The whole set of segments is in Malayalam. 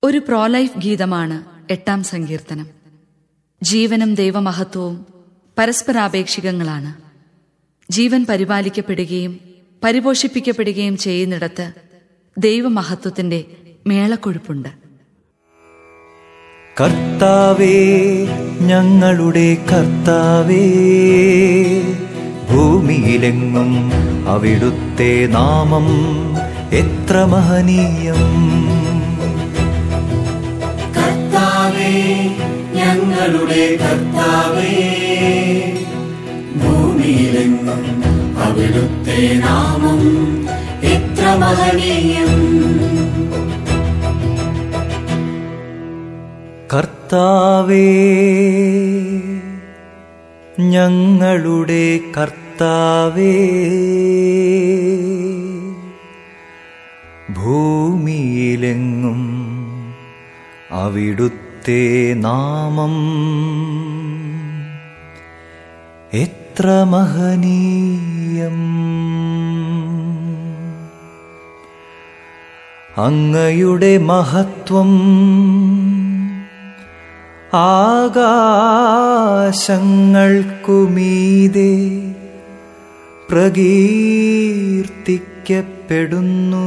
ഒരു പ്രോലൈഫ് ഗീതമാണ് എട്ടാം സങ്കീർത്തനം ജീവനും ദൈവമഹത്വവും പരസ്പരാപേക്ഷികങ്ങളാണ് ജീവൻ പരിപാലിക്കപ്പെടുകയും പരിപോഷിപ്പിക്കപ്പെടുകയും ചെയ്യുന്നിടത്ത് ദൈവമഹത്വത്തിന്റെ മേളക്കൊഴുപ്പുണ്ട് കർത്താവേ ഞങ്ങളുടെ കർത്താവേ ഭൂമിയിലെങ്ങും അവിടുത്തെ നാമം എത്ര മഹനീയം കർത്താവേ ഞങ്ങളുടെ കർത്താവേ ഭൂമിയിലെങ്ങും അവിടുത്തെ നാമം എത്ര മഹനീയം കർത്താവേ ഞങ്ങളുടെ കർത്താവേ ഭൂമിയിലെങ്ങും അവിടുത്തെ നാമം എത്ര മഹനീയം അങ്ങയുടെ മഹത്വം ആകാശങ്ങൾക്കുമീതെ പ്രകീർത്തിക്കപ്പെടുന്നു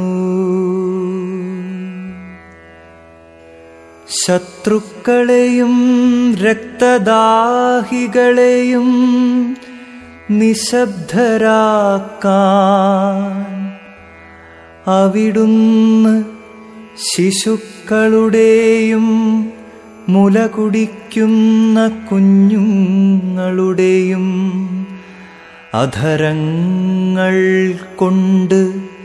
ശത്രുക്കളെയും രക്തദാഹികളെയും നിശബ്ദരാക്കാൻ അവിടുന്ന് ശിശുക്കളുടെയും മുല കുടിക്കുന്ന കുഞ്ഞുങ്ങളുടെയും അധരങ്ങൾ കൊണ്ട്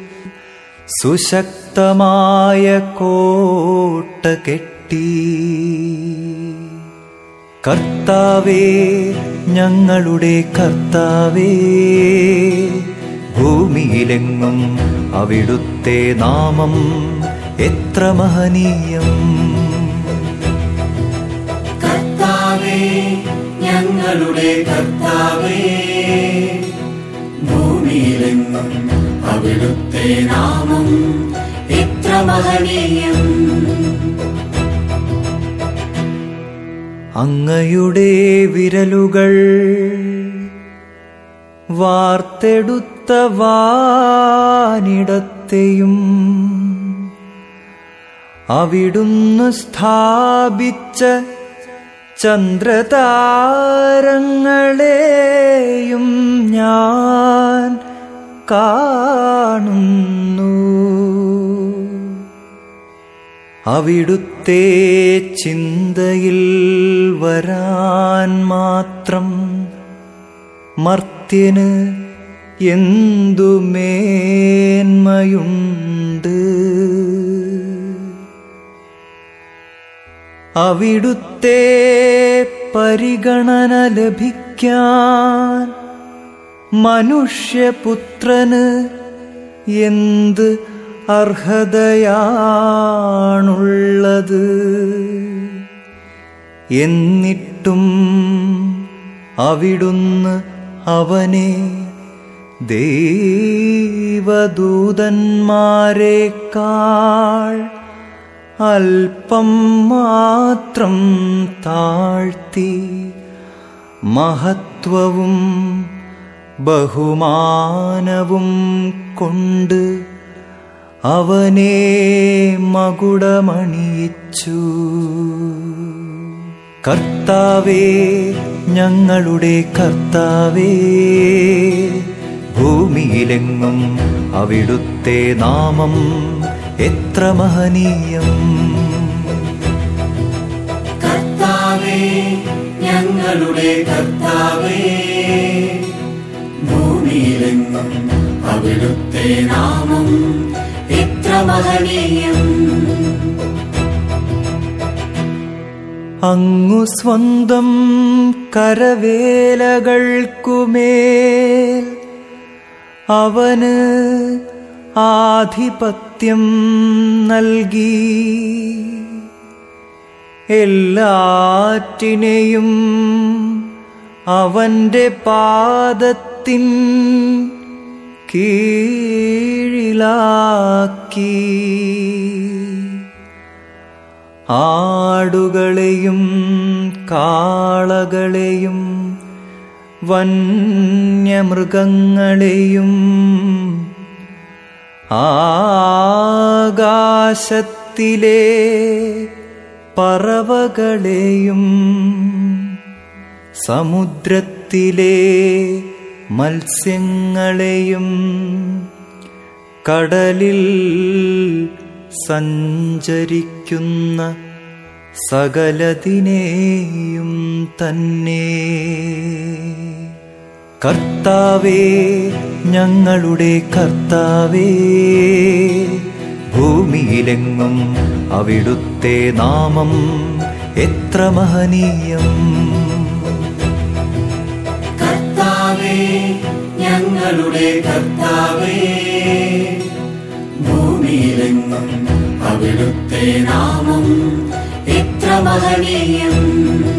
സുശക്തമായ കോട്ട കെട്ടി കർത്താവേ ഞങ്ങളുടെ കർത്താവേ ഭൂമിയിലെങ്ങും അവിടുത്തെ നാമം എത്ര മഹനീയം കർത്താവേ ഞങ്ങളുടെ കർത്താവേ ഭൂമിയിലെങ്ങും അവിടുത്തെ നാമം എത്ര മഹനീയം അങ്ങയുടെ വിരലുകൾ വാർത്തെടുത്ത വാനിടത്തെയും അവിടുന്ന് സ്ഥാപിച്ച ചന്ദ്രതാരങ്ങളെയും ഞാൻ കാണുന്നു അവിടുത്തെ ചിന്തയിൽ വരാൻ മാത്രം മർത്യന് എന്തു മേന്മയുണ്ട് അവിടുത്തെ പരിഗണന ലഭിക്കാൻ മനുഷ്യപുത്രന് എന്ത് അർഹതയാണുള്ളത് എന്നിട്ടും അവിടുന്ന് അവനെ ദൈവദൂതന്മാരെക്കാൾ അല്പം മാത്രം താഴ്ത്തി മഹത്വവും ബഹുമാനവും കൊണ്ട് അവനെ മകുടമണിയിച്ചു കർത്താവേ ഞങ്ങളുടെ കർത്താവേ ഭൂമിയിലെങ്ങും അവിടുത്തെ നാമം എത്ര മഹനീയം കർത്താവേ ഞങ്ങളുടെ കർത്താവേ ഭൂമിയിലെങ്ങും അവിടുത്തെ നാമം എത്ര മഹനീയം അങ്ങു സ്വന്തം കരവേലകൾക്കുമേൽ അവന് ആധിപത്യം നൽകി എല്ലാറ്റിനെയും അവന്റെ പാദത്തിൻ കീഴിലാക്കി ആടുകളെയും കാളകളെയും വന്യമൃഗങ്ങളെയും ആകാശത്തിലെ പറവകളെയും സമുദ്രത്തിലെ മത്സ്യങ്ങളെയും കടലിൽ സഞ്ചരിക്കുന്ന സകലതിനെയും തന്നെ കർത്താവേ ഞങ്ങളുടെ കർത്താവേ ഭൂമിയിലെങ്ങും അവിടുത്തെ നാമം എത്ര മഹനീയം കർത്താവേ ഞങ്ങളുടെ കർത്താവേ ഭൂമിയിലെങ്ങും അവിടുത്തെ നാമം എത്ര മഹനീയം